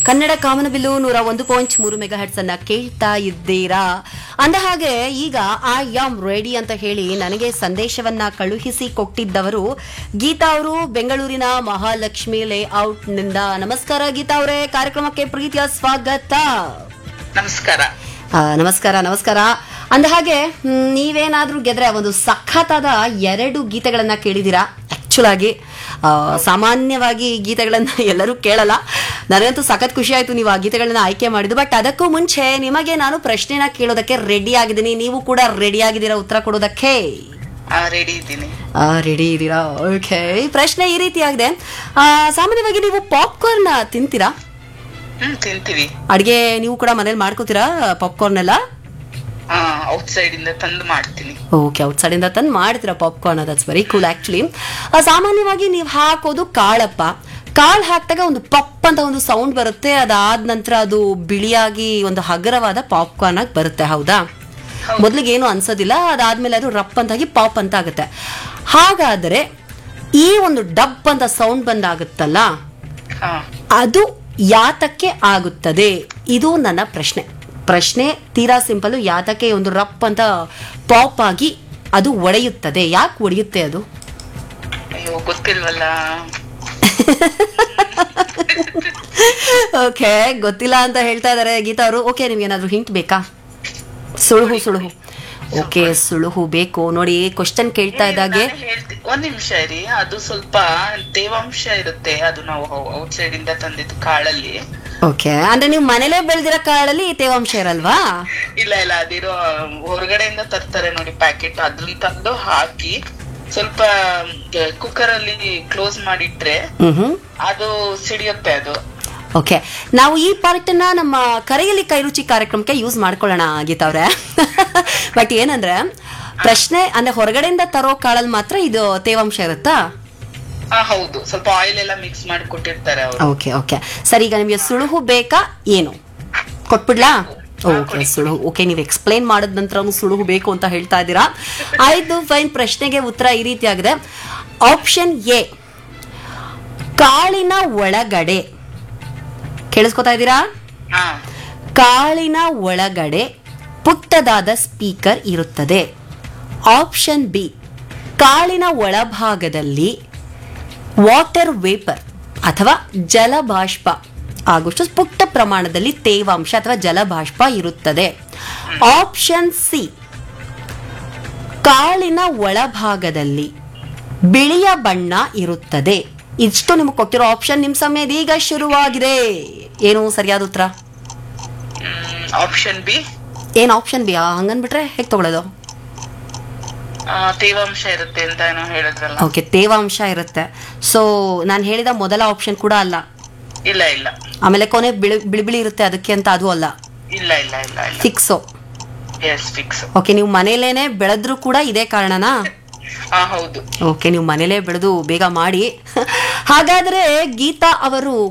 ಕನ್ನಡ ಕಾಮನಬಿಲ್ಲು ನೂರ ಒಂದು ಪಾಯಿಂಟ್ ಮೂರು ಮೆಗಾ ಹೆಡ್ಸ್ ಅನ್ನ ಕೇಳ್ತಾ ಇದ್ದೀರಾ ಅಂದ ಹಾಗೆ ಈಗ ಐ ಆಮ್ ರೆಡಿ ಅಂತ ಹೇಳಿ ನನಗೆ ಸಂದೇಶವನ್ನ ಕಳುಹಿಸಿ ಕೊಟ್ಟಿದ್ದವರು ಗೀತಾ ಅವರು ಬೆಂಗಳೂರಿನ ಮಹಾಲಕ್ಷ್ಮಿ ಲೇಔಟ್ ನಿಂದ ನಮಸ್ಕಾರ ಗೀತಾ ಅವರೇ ಕಾರ್ಯಕ್ರಮಕ್ಕೆ ಪ್ರೀತಿಯ ಸ್ವಾಗತ ನಮಸ್ಕಾರ ಆ, ನಮಸ್ಕಾರ ನಮಸ್ಕಾರ ಅಂದ ಹಾಗೆ ಮ್, ನೀವೇನಾದ್ರೂ ಗೆದ್ರೆ ಒಂದು ಸಖತ್ತಾದ ಎರಡು ಗೀತೆಗಳನ್ನ ಕೇಳಿದೀರಾ ಆಕ್ಚುಲ್ ಆಗಿ ಆ, ಸಾಮಾನ್ಯವಾಗಿ ಗೀತೆಗಳನ್ನ ಎಲ್ಲರೂ ಕೇಳಲ್ಲ ನನಗಂತೂ ಸಖತ್ ಖುಷಿ ಆಯ್ತು ನೀವು ಆ ಗೀತೆಗಳನ್ನ ಆಯ್ಕೆ ಮಾಡಿದ್ದು ಬಟ್ ಅದಕ್ಕೂ ಮುಂಚೆ ನಿಮಗೆ ನಾನು ಪ್ರಶ್ನೆನ ಕೇಳೋದಕ್ಕೆ ರೆಡಿ ಆಗಿದ್ದೀನಿ ನೀವು ಕೂಡ ರೆಡಿ ಆಗಿದ್ದೀರಾ ಉತ್ತರ ಕೊಡೋದಕ್ಕೆ ರೆಡಿ ಇದ್ದೀನಿ ರೆಡಿ ಇದ್ದೀರಾ ಓಕೆ ಪ್ರಶ್ನೆ ಈ ರೀತಿಯಾಗಿದೆ ಆ, ಸಾಮಾನ್ಯವಾಗಿ ನೀವು ಪಾಪ್ಕಾರ್ನ್ ತಿಂತೀರಾ ಹ್ಮ್ ತಿಂತೀವಿ ಅಡಿಗೆ ನೀವು ಕೂಡ ಮನೇಲಿ ಮಾಡ್ಕೋತೀರಾ ಪಾಪ್ಕಾರ್ನ್ ಎಲ್ಲ ಔಟ್ ಸೈಡ್ ಇಂದ ತಂದು ಮಾಡ್ತೀನಿ ಓಕೆ ಔಟ್ಸೈಡ್ ಇಂದ ತಂದು ಮಾಡ್ತೀರಾ popcorn that's very cool actually ಸಾಮಾನ್ಯವಾಗಿ ನೀವು ಹಾಕೋದು ಕಾಳಪ್ಪ ಕಾಳು ಹಾಕಿದಾಗ ಒಂದು ಪಪ್ ಅಂತ ಒಂದು ಸೌಂಡ್ ಬರುತ್ತೆ ಅದಾದ ನಂತರ ಅದು ಬಿಳಿಯಾಗಿ ಒಂದು ಹಗರವಾದ ಪಾಪ್ಕಾರ್ನ್ ಆಗಿ ಬರುತ್ತೆ ಹೌದಾ ಮೊದ್ಲಿಗೆ ಏನು ಅನ್ಸೋದಿಲ್ಲ ಅದಾದ್ಮೇಲೆ ಅದು ರಪ್ ಅಂತಾಗಿ ಪಾಪ್ ಅಂತ ಆಗುತ್ತೆ ಹಾಗಾದರೆ ಈ ಒಂದು ಡಬ್ ಅಂತ ಸೌಂಡ್ ಬಂದಾಗುತ್ತಲ್ಲ ಹಾ ಅದು ಯಾತಕ್ಕೆ ಆಗುತ್ತದೆ ಇದು ನನ್ನ ಪ್ರಶ್ನೆ ಪ್ರಶ್ನೆ ತೀರಾ ಸಿಂಪಲ್ ಯಾತಕ್ಕೆ ಒಂದು ರಪ್ ಅಂತ ಪಾಪ್ ಆಗಿ ಅದು ಒಡೆಯುತ್ತದೆ ಯಾಕೆ ಒಡೆಯುತ್ತೆ ಅದು ಅಯ್ಯೋ ಗೊತ್ತಿಲ್ವಲ್ಲ ಓಕೆ ಗೊತ್ತಿಲ್ಲ ಅಂತ ಹೇಳ್ತಾ ಇದಾರೆ ಗೀತಾ ಅವರು ಓಕೆ ನಿಮ್ಗೆ ಏನಾದ್ರು ಹಿಂಟ್ ಬೇಕಾ ಸುಳುಹು ಸುಳುಹು ಓಕೆ ಸುಳುಹು ಬೇಕು ನೋಡಿ ಕ್ವಶನ್ ಕೇಳ್ತಾ ಇದ್ದಾಗೆ ನಾನೇ ಹೇಳ್ತಿ- ಒಂದ್ ನಿಮಿಷ ಇರಿ ಅದು ಸ್ವಲ್ಪ ತೇವಾಂಶ ಇರುತ್ತೆ ಅದು ನಾವು ಔಟ್ ಸೈಡ್ ಇಂದ ತಂದಿದ್ದು ಕಾಳಲ್ಲಿ ಓಕೆ ಅಂದ್ರೆ ನೀವು ಮನೇಲೇ ಬೆಳೆದಿರೋ ಕಾಳಲ್ಲಿ ತೇವಾಂಶ ಇರಲ್ವಾ ಇಲ್ಲ ಇಲ್ಲ ಅದಿರೋ ಹೊರಗಡೆಯಿಂದ ತರ್ತಾರೆ ನೋಡಿ ಪ್ಯಾಕೆಟ್ ಅದನ್ನ ತಂದು ಹಾಕಿ ಸ್ವಲ್ಪ ಕುಕ್ಕರ್ ಅಲ್ಲಿ ಕ್ಲೋಸ್ ಮಾಡಿಟ್ರೆ ಹ್ಮ್ ಹ್ಮ್ ಅದು ಸಿಡಿಯುತ್ತೆ ಅದು ಓಕೆ ನಾವು ಈ ಪಾರ್ಟ್ ಅನ್ನ ನಮ್ಮ ಕರೆಯಲ್ಲಿ ಕೈರುಚಿ ಕಾರ್ಯಕ್ರಮಕ್ಕೆ ಯೂಸ್ ಮಾಡ್ಕೊಳ್ಳೋಣ ಗೀತಾ ಅವ್ರೆ ಬಟ್ ಏನಂದ್ರೆ ಪ್ರಶ್ನೆ ಅಂದ್ರೆ ಹೊರಗಡೆಯಿಂದ ತರೋ ಕಾಳಲ್ಲಿ ಮಾತ್ರ ಇದು ತೇವಾಂಶ ಇರುತ್ತಾ ಹಾ ಹೌದು ಸ್ವಲ್ಪ ಆಯಿಲ್ ಎಲ್ಲ ಮಿಕ್ಸ್ ಮಾಡಿ ಕೊಟ್ಟಿರ್ತಾರೆ ಅವರು ಓಕೆ ಓಕೆ ಸರಿ ಈಗ ನಿಮಗೆ ಸುಳುಹು ಬೇಕಾ ಏನು ಕೊಟ್ಬಿಡ್ಲಾ ಓಕೆ ಸುಳುಹು ಓಕೆ ನೀವು ಎಕ್ಸ್ಪ್ಲೈನ್ ಮಾಡಿದ ನಂತರ ಸುಳುಹು ಬೇಕು ಅಂತ ಹೇಳ್ತಾ ಇದ್ದೀರಾ ಆಯ್ತು ಫೈನ್ ಪ್ರಶ್ನೆಗೆ ಉತ್ತರ ಈ ರೀತಿಯಾಗಿದೆ ಆಪ್ಷನ್ ಎ ಕಾಳಿನ ಒಳಗಡೆ ಕೇಳಿಸ್ಕೊತಾ ಇದ್ದೀರಾ ಹಾ ಕಾಳಿನ ಒಳಗಡೆ ಪುಟ್ಟದಾದ ಸ್ಪೀಕರ್ ಇರುತ್ತದೆ ಆಪ್ಷನ್ ಬಿ ಕಾಳಿನ ಒಳಭಾಗದಲ್ಲಿ ವಾಟರ್ ವೇಪರ್ ಅಥವಾ ಜಲಬಾಷ್ಪ ಆಗುವಷ್ಟು ಪುಟ್ಟ ಪ್ರಮಾಣದಲ್ಲಿ ತೇವಾಂಶ ಅಥವಾ ಜಲಬಾಷ್ಪ ಇರುತ್ತದೆ ಆಪ್ಷನ್ ಸಿ ಕಾಳಿನ ಒಳಭಾಗದಲ್ಲಿ ಬಿಳಿಯ ಬಣ್ಣ ಇರುತ್ತದೆ ಇಷ್ಟು ನಿಮಗೆ ಕೊಟ್ಟಿರೋ ಆಪ್ಷನ್ ನಿಮ್ಮ ಸಮಯ ಈಗ ಶುರುವಾಗಿದೆ ಏನು ಸರಿಯಾದ ಉತ್ತರ ಆಪ್ಷನ್ ಬಿ ಏನ್ ಆಪ್ಷನ್ ಬಿ ಹಂಗನ್ಬಿಟ್ರೆ ಹೇಗೆ ತಗೊಳ್ಳೋದು ತೇವಾಂಶ ಇರುತ್ತೆ ಅಂತ ಏನೋ ಹೇಳಿದ್ರಲ್ಲ ಓಕೆ ತೇವಾಂಶ ಇರುತ್ತೆ ಸೊ ನಾನು ಹೇಳಿದ ಮೊದಲ ಆಪ್ಷನ್ ಕೂಡ ಅಲ್ಲ ಇಲ್ಲ ಇಲ್ಲ ಆಮೇಲೆ ಕೊನೆ ಬಿಳಿ ಬಿಳಿ ಬಿಳಿ ಇರುತ್ತೆ ಅದಕ್ಕೆ ಅಂತ ಅದು ಅಲ್ಲ ಇಲ್ಲ ಇಲ್ಲ ಇಲ್ಲ ಇಲ್ಲ ಫಿಕ್ಸು ಎಸ್ ಫಿಕ್ಸ್ ಓಕೆ ನೀವು ಮನೇಲೇನೆ ಬೆಳೆದ್ರು ಕೂಡ ಇದೇ ಕಾರಣನಾ ಹಾ ಹೌದು ಓಕೆ ನೀವು ಮನೇಲೇ ಬೆಳೆದು ಬೇಗ ಮಾಡಿ ಹಾಗಾದ್ರೆ ಗೀತಾ ಅವರು